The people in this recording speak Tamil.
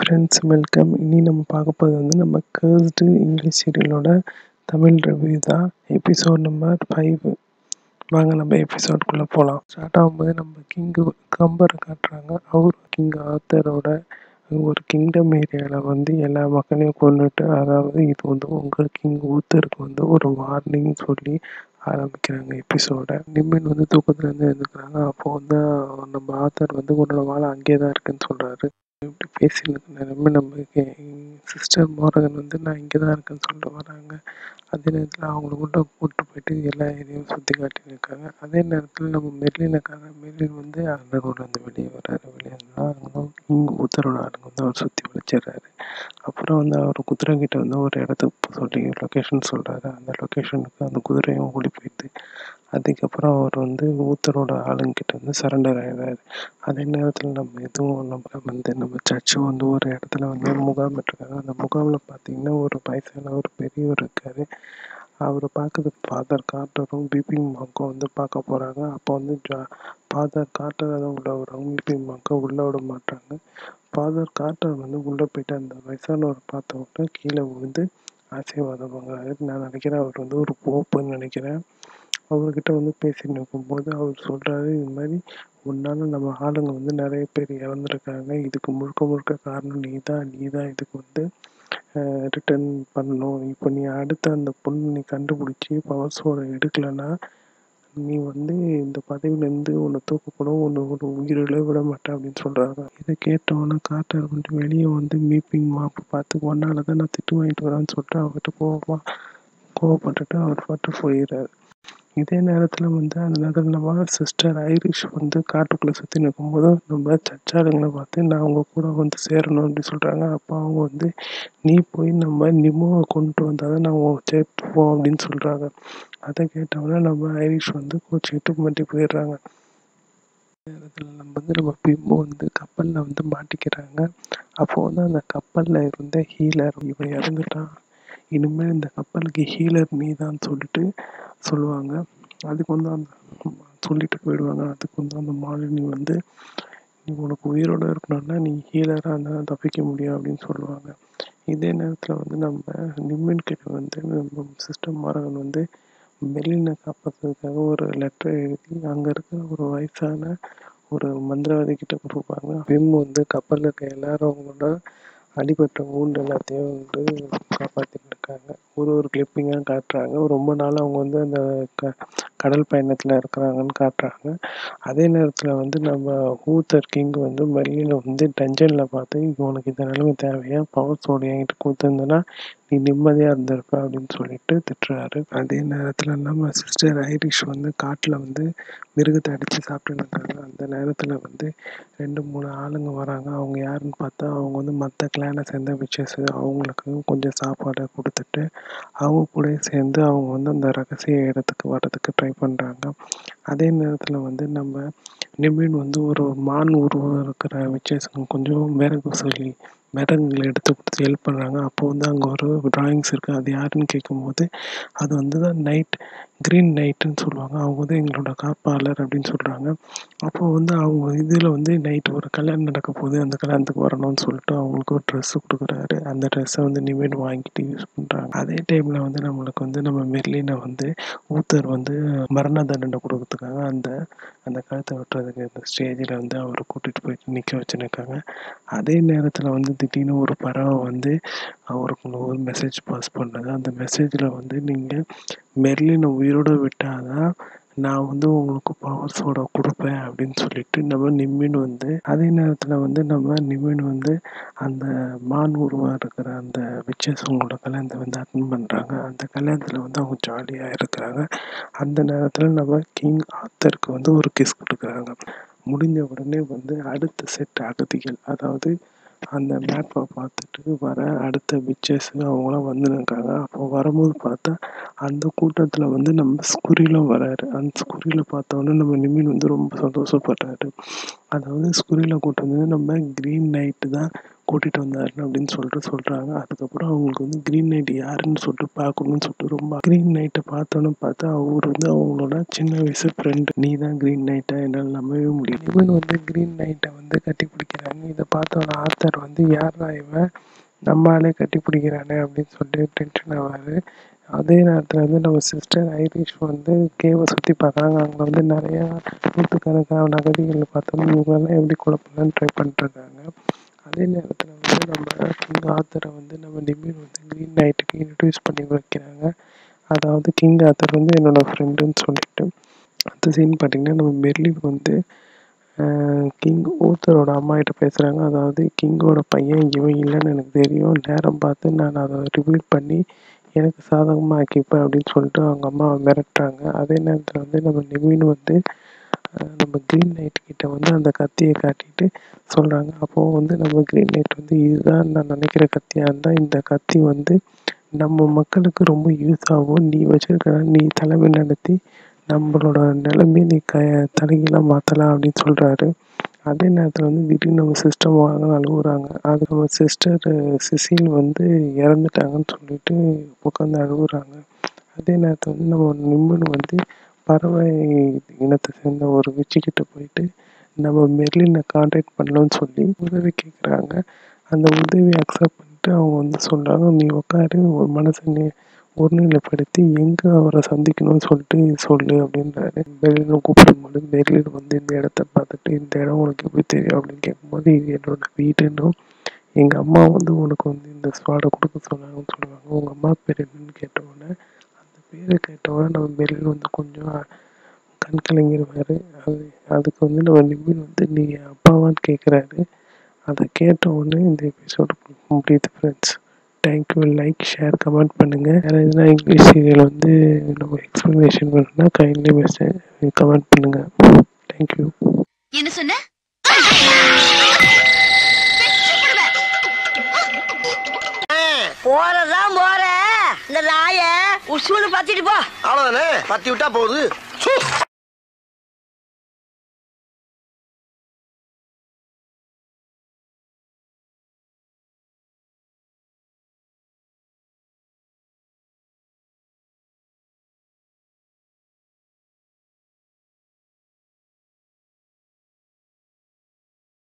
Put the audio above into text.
ஃப்ரெண்ட்ஸ் வெல்கம் இனி நம்ம பார்க்க போகிறது வந்து நம்ம கேர்ஸ்டு இங்கிலீஷ் சீரியலோட தமிழ் ரிவ்யூ தான் எபிசோட் நம்பர் ஃபைவ் வாங்க நம்ம எபிசோட்குள்ளே போகலாம் ஸ்டார்ட் ஆகும்போது நம்ம கிங்கு கம்பரை காட்டுறாங்க அவர் கிங் ஆத்தரோட ஒரு கிங்டம் ஏரியாவில் வந்து எல்லா மக்களையும் கொண்டுட்டு அதாவது இது வந்து உங்கள் கிங் ஊத்தருக்கு வந்து ஒரு வார்னிங் சொல்லி ஆரம்பிக்கிறாங்க எபிசோட நிம்மின் வந்து தூக்கத்துலேருந்து எழுந்துக்கிறாங்க அப்போ வந்து நம்ம ஆத்தர் வந்து உன்னோட வாழை அங்கேயே தான் இருக்குன்னு சொல்கிறாரு இப்படி பேசிட்டு நிலைமை நம்ம சிஸ்டர் மோரகன் வந்து நான் இங்கே தான் இருக்கேன்னு சொல்லிட்டு வராங்க அதே நேரத்தில் அவங்கள கூட கூப்பிட்டு போயிட்டு எல்லா ஏரியாவும் சுற்றி காட்டின்னு இருக்காங்க அதே நேரத்தில் நம்ம மெர்லினுக்காக மெர்லின் வந்து அந்த ரோட்ல வந்து வெளியே வர்றாரு வெளியே வந்தால் அங்கே இங்கே உத்தரோட ஆளுங்க வந்து அவர் சுற்றி வச்சிடுறாரு அப்புறம் வந்து அவர் குதிரை கிட்ட வந்து ஒரு இடத்துக்கு சொல்லி லொக்கேஷன் சொல்கிறாரு அந்த லொக்கேஷனுக்கு அந்த குதிரையும் ஓடி போயிடுது அதுக்கப்புறம் அவர் வந்து ஊத்தரோட ஆளுங்கிட்ட வந்து சரண்டர் ஆயிடுறாரு அதே நேரத்தில் நம்ம எதுவும் நம்ம வந்து நம்ம சர்ச்சும் வந்து ஒரு இடத்துல வந்து முகாமிட்டிருக்காங்க அந்த முகாமில் பார்த்தீங்கன்னா ஒரு வயசான ஒரு பெரியவர் இருக்கார் அவரை பார்க்கறதுக்கு ஃபாதர் கார்ட்டரும் பிபி மாக்கும் வந்து பார்க்க போகிறாங்க அப்போ வந்து ஜா ஃபாதர் கார்ட்டரை தான் உள்ளே விடுறாங்க பிபி மாக்கை உள்ளே விட மாட்டாங்க ஃபாதர் கார்ட்டர் வந்து உள்ளே போயிட்டு அந்த வயசானவர் பார்த்த உடனே கீழே விழுந்து ஆசீர்வாதம் வாங்குறாரு நான் நினைக்கிறேன் அவர் வந்து ஒரு போப்புன்னு நினைக்கிறேன் அவர்கிட்ட வந்து பேசிட்டு இருக்கும்போது அவர் சொல்கிறாரு இது மாதிரி உன்னால் நம்ம ஆளுங்க வந்து நிறைய பேர் இறந்துருக்காங்க இதுக்கு முழுக்க முழுக்க காரணம் நீ தான் நீ தான் இதுக்கு வந்து ரிட்டர்ன் பண்ணணும் இப்போ நீ அடுத்த அந்த பொண்ணு நீ கண்டுபிடிச்சி பவர்ஸோட எடுக்கலைன்னா நீ வந்து இந்த பதவியிலேருந்து உன்னை தூக்கப்படும் ஒன்று ஒரு உயிரிழ விட மாட்டேன் அப்படின்னு சொல்கிறாங்க இதை கேட்டவொன்னே காட்டர் வந்து வெளியே வந்து மீப்பிங் மாப்பு பார்த்து ஒன்னால தான் நான் திட்டு வாங்கிட்டு வரேன்னு சொல்லிட்டு அவர்கிட்ட கோவமாக கோவப்பட்டுட்டு அவர் பாட்டு போயிடுறாரு இதே நேரத்தில் வந்து அந்த நேரத்தில் நம்ம சிஸ்டர் ஐரிஷ் வந்து காட்டுக்குள்ளே சுற்றி நிற்கும்போது நம்ம சச்சாருங்களை பார்த்து நான் அவங்க கூட வந்து சேரணும் அப்படின்னு சொல்கிறாங்க அப்போ அவங்க வந்து நீ போய் நம்ம நிமோவை கொண்டு வந்தால் தான் நான் சேர்த்துப்போம் அப்படின்னு சொல்கிறாங்க அதை கேட்டவொடனே நம்ம ஐரிஷ் வந்து கோச்சிக்கிட்டு மாட்டி போயிடுறாங்க நேரத்தில் நம்ம வந்து நம்ம பிம்மு வந்து கப்பலில் வந்து மாட்டிக்கிறாங்க அப்போ வந்து அந்த கப்பலில் இருந்த ஹீலர் இவன் இறந்துட்டான் இனிமேல் இந்த கப்பலுக்கு ஹீலர் நீ தான் சொல்லிட்டு சொல்லுவாங்க அதுக்கு வந்து அந்த சொல்லிட்டு போயிடுவாங்க அதுக்கு வந்து அந்த மாலினி வந்து நீ உனக்கு உயிரோடு இருக்கணும்னா நீ ஹீலராக இருந்தால் தப்பிக்க முடியும் அப்படின்னு சொல்லுவாங்க இதே நேரத்தில் வந்து நம்ம நிம்மின் கிட்ட வந்து நம்ம சிஸ்டம் மாறவன் வந்து மெல்லினை காப்பாற்றுறதுக்காக ஒரு லெட்டர் எழுதி அங்கே இருக்கிற ஒரு வயசான ஒரு மந்திரவாதி கிட்ட கொடுப்பாங்க விம் வந்து கப்பலில் இருக்க எல்லாரும் அவங்களோட அடிபட்ட ஊண்டு எல்லாத்தையும் வந்து காப்பாற்றிட்டு இருக்காங்க ஒரு ஒரு கிளிப்பிங்காக காட்டுறாங்க ரொம்ப நாள் அவங்க வந்து அந்த க கடல் பயணத்தில் இருக்கிறாங்கன்னு காட்டுறாங்க அதே நேரத்தில் வந்து நம்ம ஊத்தர் கிங் வந்து மெல்லியில் வந்து டஞ்சனில் பார்த்து உனக்கு இந்த நிலைமை தேவையா பவர் சோடு என்கிட்ட கொடுத்துருந்தேன்னா நீ நிம்மதியாக இருந்திருப்ப அப்படின்னு சொல்லிட்டு திட்டுறாரு அதே நேரத்தில் நம்ம சிஸ்டர் ஐரிஷ் வந்து காட்டில் வந்து மிருகத்தை அடித்து சாப்பிட்டுன்னு இருக்காங்க அந்த நேரத்தில் வந்து ரெண்டு மூணு ஆளுங்க வராங்க அவங்க யாருன்னு பார்த்தா அவங்க வந்து மற்ற கிளானை சேர்ந்த விச்சஸ் அவங்களுக்கு கொஞ்சம் சாப்பாடை கொடுத்துட்டு அவங்க கூட சேர்ந்து அவங்க வந்து அந்த ரகசிய இடத்துக்கு வர்றதுக்கு ட்ரை பண்ணுறாங்க அதே நேரத்தில் வந்து நம்ம நிமின் வந்து ஒரு மான் உருவம் இருக்கிற விச்சஸ்ங்க கொஞ்சம் மிளகு சொல்லி மிளகுங்களை எடுத்து கொடுத்து ஹெல்ப் பண்ணுறாங்க அப்போ வந்து அங்கே ஒரு ட்ராயிங்ஸ் இருக்குது அது யாருன்னு கேட்கும்போது அது வந்து தான் நைட் க்ரீன் நைட்டுன்னு சொல்லுவாங்க அவங்க வந்து எங்களோட காப்பாளர் அப்படின்னு சொல்கிறாங்க அப்போது வந்து அவங்க இதில் வந்து நைட்டு ஒரு கல்யாணம் நடக்க போகுது அந்த கல்யாணத்துக்கு வரணும்னு சொல்லிட்டு அவங்களுக்கு ஒரு ட்ரெஸ்ஸு கொடுக்குறாரு அந்த ட்ரெஸ்ஸை வந்து நிமிட் வாங்கிட்டு யூஸ் பண்ணுறாங்க அதே டைமில் வந்து நம்மளுக்கு வந்து நம்ம மெர்லினை வந்து ஊத்தர் வந்து மரண தண்டனை கொடுக்கறதுக்காக அந்த அந்த கழுத்தை வெட்டுறதுக்கு இந்த ஸ்டேஜில் வந்து அவரை கூட்டிகிட்டு போயிட்டு நிற்க வச்சுருக்காங்க அதே நேரத்தில் வந்து திடீர்னு ஒரு பறவை வந்து அவருக்கு ஒரு மெசேஜ் பாஸ் பண்ணுது அந்த மெசேஜில் வந்து நீங்கள் மெர்லினை உயிரோடு விட்டால் தான் நான் வந்து உங்களுக்கு பவர் சோடா கொடுப்பேன் அப்படின்னு சொல்லிட்டு நம்ம நிம்மின் வந்து அதே நேரத்தில் வந்து நம்ம நிம்மின் வந்து அந்த மான் உருவாக இருக்கிற அந்த விச்சஸ் அவங்களோட கல்யாணத்தை வந்து அட்டன் பண்ணுறாங்க அந்த கல்யாணத்தில் வந்து அவங்க ஜாலியாக இருக்கிறாங்க அந்த நேரத்தில் நம்ம கிங் ஆத்தருக்கு வந்து ஒரு கிஸ் கொடுக்குறாங்க முடிஞ்ச உடனே வந்து அடுத்த செட் அகதிகள் அதாவது அந்த மேப்பை பார்த்துட்டு வர அடுத்த பிக்சர்ஸ் அவங்களாம் வந்துருக்காங்க அப்போ வரும்போது பார்த்தா அந்த கூட்டத்தில் வந்து நம்ம ஸ்குரிலும் வராரு அந்த ஸ்குரியில் பார்த்தோன்னே நம்ம நிமின் வந்து ரொம்ப சந்தோஷப்படுறாரு அதாவது ஸ்குரியில் கூட்டம் வந்து நம்ம க்ரீன் நைட்டு தான் கூட்டிகிட்டு வந்தாருன்னு அப்படின்னு சொல்லிட்டு சொல்கிறாங்க அதுக்கப்புறம் அவங்களுக்கு வந்து க்ரீன் நைட் யாருன்னு சொல்லிட்டு பார்க்கணும்னு சொல்லிட்டு ரொம்ப க்ரீன் நைட்டை பார்த்தோன்னு பார்த்தா அவர் வந்து அவங்களோட சின்ன வயசு ஃப்ரெண்டு நீ தான் க்ரீன் நைட்டை என்னால் நம்பவே முடியும் இவன் வந்து க்ரீன் நைட்டை வந்து கட்டி பிடிக்கிறாங்க இதை பார்த்தோன்னே ஆத்தர் வந்து யாரா இவன் நம்மளாலே கட்டி பிடிக்கிறானே அப்படின்னு சொல்லிட்டு டென்ஷன் ஆவார் அதே நேரத்தில் வந்து நம்ம சிஸ்டர் ஐரிஷ் வந்து கேவை சுற்றி பார்க்குறாங்க அங்கே வந்து நிறையா நூற்றுக்கணக்கான அகதிகள் பார்த்தோம்னா இவங்களெல்லாம் எப்படி குழப்பலான்னு ட்ரை பண்ணிட்டுருக்காங்க அதே நேரத்தில் வந்து நம்ம கிங் ஆத்தரை வந்து நம்ம நிமிர் வந்து க்ரீன் நைட்டுக்கு இன்ட்ரடியூஸ் பண்ணி வைக்கிறாங்க அதாவது கிங் ஆத்தர் வந்து என்னோடய ஃப்ரெண்டுன்னு சொல்லிட்டு அந்த சீன் பார்த்திங்கன்னா நம்ம மெர்லின் வந்து கிங் ஊத்தரோட அம்மா கிட்ட பேசுகிறாங்க அதாவது கிங்கோட பையன் இவன் இல்லைன்னு எனக்கு தெரியும் நேரம் பார்த்து நான் அதை ரிவீல் பண்ணி எனக்கு சாதகமாக ஆக்கிப்பேன் அப்படின்னு சொல்லிட்டு அவங்க அம்மாவை மிரட்டுறாங்க அதே நேரத்தில் வந்து நம்ம நிவின் வந்து நம்ம க்ரீன் நைட் கிட்ட வந்து அந்த கத்தியை காட்டிட்டு சொல்கிறாங்க அப்போது வந்து நம்ம க்ரீன் நைட் வந்து இதுதான் நான் நினைக்கிற கத்தியாக இருந்தால் இந்த கத்தி வந்து நம்ம மக்களுக்கு ரொம்ப யூஸ் ஆகும் நீ வச்சிருக்க நீ தலைமை நடத்தி நம்மளோட நிலைமையை நீ க தலைகீழாக மாற்றலாம் அப்படின்னு சொல்கிறாரு அதே நேரத்தில் வந்து திடீர்னு நம்ம சிஸ்டம் வாங்க அழுகுறாங்க அது நம்ம சிஸ்டர் சிசில் வந்து இறந்துட்டாங்கன்னு சொல்லிட்டு உட்காந்து அழுகுறாங்க அதே நேரத்தில் வந்து நம்ம நிம்மன் வந்து பறவை இனத்தை சேர்ந்த ஒரு விச்சிக்கிட்ட போயிட்டு நம்ம மெர்லினை காண்டாக்ட் பண்ணலாம்னு சொல்லி உதவி கேட்குறாங்க அந்த உதவியை அக்செப்ட் பண்ணிட்டு அவங்க வந்து சொல்கிறாங்க நீ உட்காரு ஒரு மனசை நீ ஒருநிலைப்படுத்தி எங்கே அவரை சந்திக்கணும்னு சொல்லிட்டு சொல்லு அப்படின்றாரு மெர்லினை கூப்பிடும்போது மெர்லின் வந்து இந்த இடத்த பார்த்துட்டு இந்த இடம் உனக்கு எப்படி தெரியும் அப்படின்னு கேட்கும்போது இது என்னோட வீடுன்னும் எங்கள் அம்மா வந்து உனக்கு வந்து இந்த ஸ்வாடை கொடுக்க சொன்னாங்கன்னு சொல்லுவாங்க உங்கள் அம்மா பேர் என்னன்னு கேட்டவுடனே அந்த பேரை கேட்டவுடனே நம்ம மெர்லின் வந்து கொஞ்சம் கண் கலங்கிடுவார் அது அதுக்கு வந்து நம்ம நிமின் வந்து நீ அப்பாவான்னு கேட்குறாரு அதை கேட்ட உடனே இந்த எபிசோடு முடியுது friends thank you like share comment பண்ணுங்கள் வேறு எதுனா இங்கிலீஷ் சீரியல் வந்து நம்ம எக்ஸ்ப்ளனேஷன் பண்ணணும்னா கைண்ட்லி மெசேஜ் கமெண்ட் பண்ணுங்கள் தேங்க்யூ என்ன சொன்ன போறதான் போற இந்த நாய உசுன்னு பத்திட்டு போ அவ்வளவுதானே பத்தி விட்டா போகுது சு.